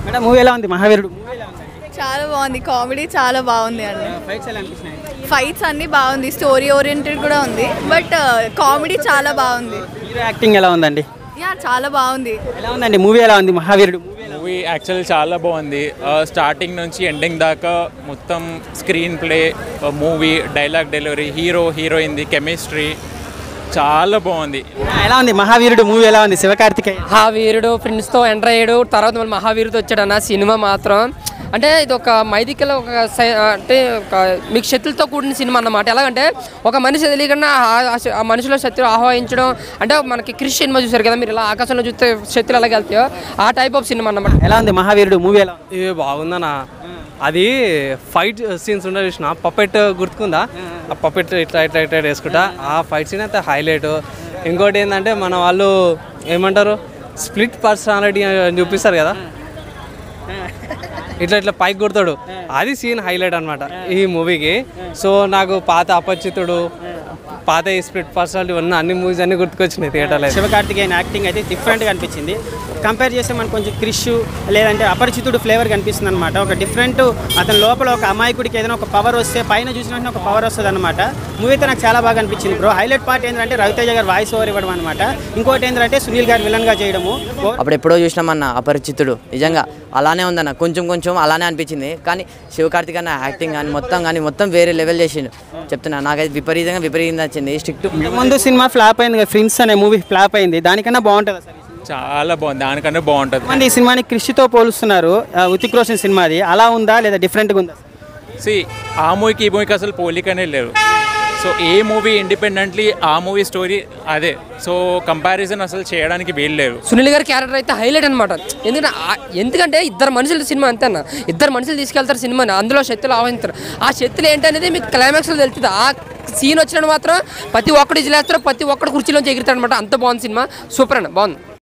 Madam movie ఎలా ఉంది మహావీరుడు మూవీ ఎలా ఉంది చాలా బాగుంది కామెడీ చాలా బాగుంది అండి ఫైట్స్ ఎలా అనిపించినాయి ఫైట్స్ అన్నీ బాగుంది స్టోరీ ఓరియంటెడ్ కూడా ఉంది బట్ కామెడీ చాలా బాగుంది హీరో యాక్టింగ్ ఎలా ఉందండి యా చాలా బాగుంది ఎలా ఉందండి మూవీ ఎలా ఉంది మహావీరుడు మూవీ ఎలా మూవీ యాక్చువల్ చాలా బాగుంది స్టార్టింగ్ నుంచి ఎండింగ్ దాకా మొత్తం screenplay movie dialogue delivery hero హీరోయిన్ది కెమిస్ట్రీ చాలా బాగుంది ఎలా ఉంది మహావీరుడు మూవీ ఎలా ఉంది శివకార్తికేయ మహావీరుడు ఫ్రెండ్స్తో ఎంటర్ అయ్యాడు తర్వాత మళ్ళీ మహావీరుడు వచ్చాడన్న సినిమా మాత్రం అంటే ఇది ఒక మైదికల ఒక సై- అంటే ఒక మీకు శక్తులతో కూడిన సినిమా అన్నమాట ఎలాగంటే ఒక మనిషి తెలియకుండా ఆ- ఆ శ- ఆ మనిషిలో శక్తులు ఆహ్వానించడం అంటే మనకి క్రిష్ సినిమా చూసారు కదా మీరు ఇలా ఆకాశంలో చూస్తే శక్తులు ఎలాగ వెళ్తాయో ఆ టైప్ ఆఫ్ సినిమా అన్నమాట ఎలా ఉంది మహావీరుడు మూవీ ఎలా ఉంది ఇది బాగుందనా అది ఫైట్ సీన్స్ ఉండే చూసిన పప్పెట్ గుర్తుకుందా ఆ పప్పెట్ ఇట్లా ఇట్లా ఇట్లా వేసుకుంటా ఆ ఫైట్ సీన్ అయితే హైలైట్ ఇంకోటి ఏంటంటే మన వాళ్ళు ఏమంటారు స్ప్లిట్ పర్సనాలిటీ అని చూపిస్తారు కదా ఇట్లా ఇట్లా పైకి కొడతాడు అది సీన్ హైలైట్ అనమాట ఈ మూవీకి సో నాకు పాత అపరిచితుడు పాత ఈ స్ప్లిట్ పర్సనాలిటీ ఉన్న అన్ని మూవీస్ అన్ని గుర్తుకొచ్చినాయి థియేటర్లో అయితే. శివకార్తికేయన్ యాక్టింగ్ అయితే డిఫరెంట్గా అనిపించింది కంపేర్ చేస్తే మనకు కొంచెం క్రిష్ లేదంటే అపరిచితుడు ఫ్లేవర్ కనిపిస్తుంది అనమాట ఒక డిఫరెంట్ అతని లోపల ఒక అమాయకుడికి ఏదైనా ఒక పవర్ వస్తే పైన చూసిన వెంటనే ఒక పవర్ వస్తుంది అనమాట మూవీ అయితే నాకు చాలా బాగా అనిపించింది బ్రో హైలైట్ పార్ట్ ఏంటంటే రవితేజ గారు వాయిస్ ఓవర్ ఇవ్వడం అనమాట ఇంకోటి ఏంటంటే సునీల్ గారు విలన్గా చేయడము అప్పుడు ఎప్పుడో చూసినామన్న అపరిచితుడు నిజంగా అలానే ఉందన్న కొంచెం కొంచెం అలానే అనిపించింది కానీ శివకార్తిక్ అన్న యాక్టింగ్ కానీ మొత్తం కానీ మొత్తం వేరే లెవెల్ చేసిండు చెప్తున్నా నాకైతే విపరీతంగా విపరీతంగా నచ్చింది స్ట్రిక్ట్ ముందు సినిమా ఫ్లాప్ అయింది కదా ఫ్రెండ్స్ అనే మూవీ ఫ్లాప్ అయింది దానికన్నా బాగుంటుంది అసలు చాలా బాగుంది దానికన్నా బాగుంటుంది మంది ఈ సినిమాని క్రిష్తో పోలుస్తున్నారు ఆ, ఉతిక్ రోషన్ సినిమాది అలా ఉందా లేదా డిఫరెంట్గా ఉందా సి ఆ మూవీకి ఈ మూవీకి అసలు పోలికనే లేవు సో ఏ మూవీ ఇండిపెండెంట్లీ ఆ మూవీ స్టోరీ అదే సో కంపారిజన్ అసలు చేయడానికి వీలు లేదు సునీల్ గారి క్యారెక్టర్ అయితే హైలైట్ అనమాట ఎందుకంటే ఆ- ఎందుకంటే ఇద్దరు మనుషుల సినిమా అంతే అన్న ఇద్దరు మనుషులు తీసుకెళ్తారు సినిమాని అందులో శక్తులు ఆహ్వానిస్తారు ఆ శక్తులు ఏంటనేది మీకు క్లైమాక్స్లో తెలుస్తుంది ఆ సీన్ వచ్చినప్పుడు మాత్రం ప్రతి ఒక్కడు ఇజిలేస్తారు ప్రతి ఒక్కడు కుర్చీలోంచి ఎగురుతాడు అనమాట అంత బాగుంది సినిమా సూపర్ అన్న బాగుంది